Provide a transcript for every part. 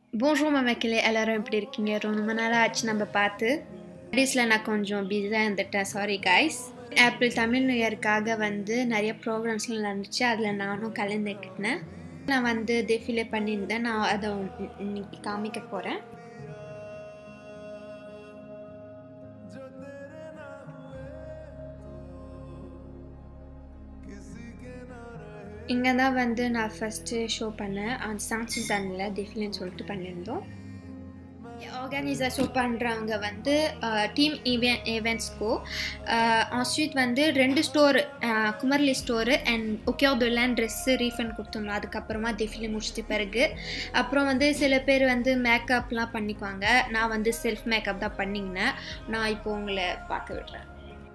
bonjour மக்களே எல்லாரும் எப்படி இருக்கீங்க ரொம்ப நாளாக ஆச்சு நம்ம பார்த்து ஸ்டடீஸில் நான் கொஞ்சம் பிஸியாக இருந்துட்டேன் sorry guys April Tamil new இயருக்காக வந்து நிறைய ப்ரோக்ராம்ஸ்லாம் நடந்துச்சு அதில் நானும் கலந்துக்கிட்டேன் நான் வந்து டெஃபிலே பண்ணியிருந்தேன் நான் அதை இன்னைக்கு காமிக்க போகிறேன் இங்கே தான் வந்து நான் ஃபஸ்ட்டு ஷோ பண்ணேன் அந்த சாங் சீசனில் டெஃபிலேன்னு சொல்லிட்டு பண்ணியிருந்தோம் ஆர்கனைசேஷன் பண்ணுறவங்க வந்து டீம் ஈவென் ஈவெண்ட்ஸ்க்கோ ஆன்ஸ்வீட் வந்து ரெண்டு ஸ்டோரு குமர்லி ஸ்டோரு அண்ட் ஒகேதொல்லான் ட்ரெஸ்ஸு ரீஃபண்ட் கொடுத்துடணும் அதுக்கப்புறமா டெஃபிலே முடிச்சிட்ட பிறகு அப்புறம் வந்து சில பேர் வந்து மேக்கப்லாம் பண்ணிக்குவாங்க நான் வந்து செல்ஃப் மேக்கப் தான் பண்ணிங்கினேன் நான் இப்போ உங்களை பார்க்க விடுறேன்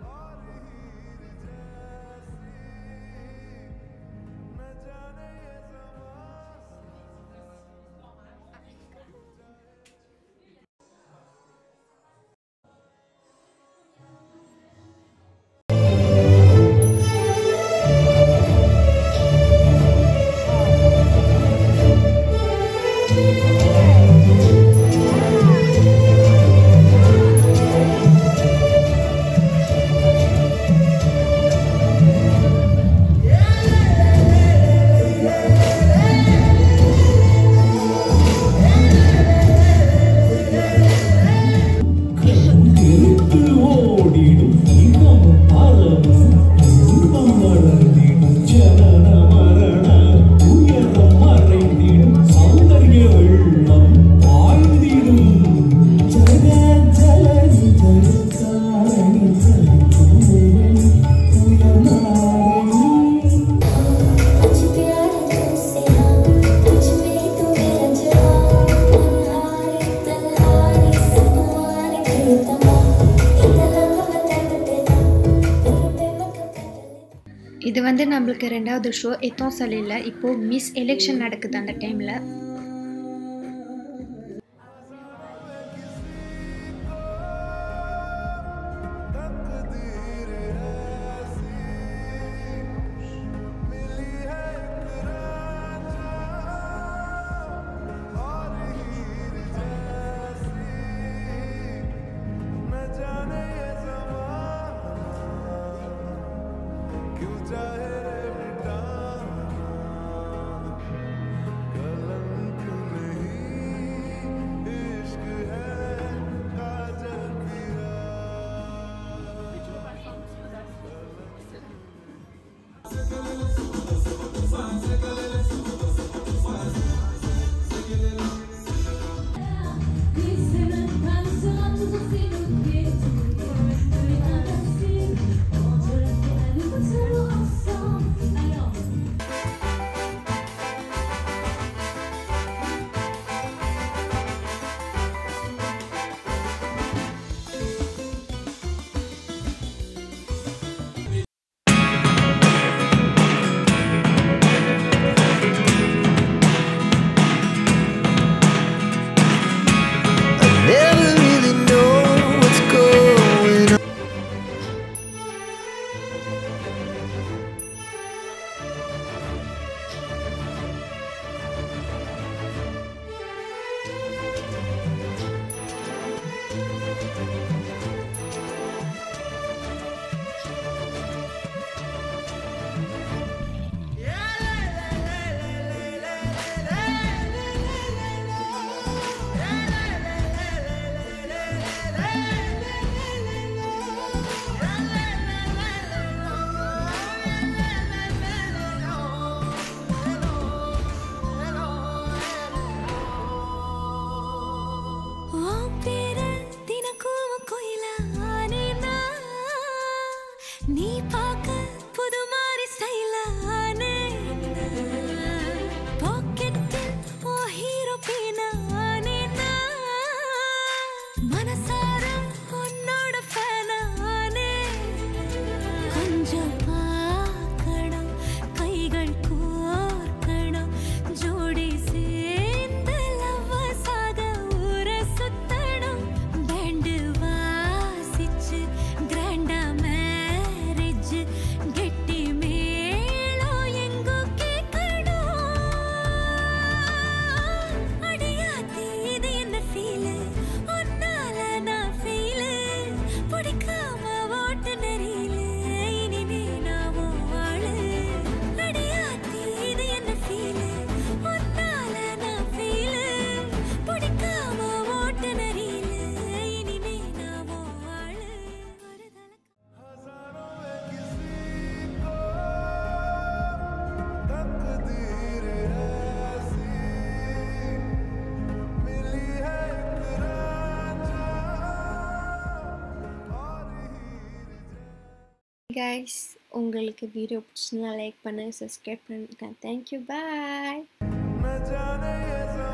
இது வந்து நம்மளுக்கு ரெண்டாவது ஷோ எத்தோம் சொல்லியில் இப்போது மிஸ் எலெக்ஷன் நடக்குது அந்த டைமில் चाहे मिटा कलम கைஸ் உங்களுக்கு வீடியோ பிடிச்சிருந்தா லைக் பண்ணுங்கள் சப்ஸ்கிரைப் பண்ணுங்கள் தேங்க்யூ பாய் न जाने ये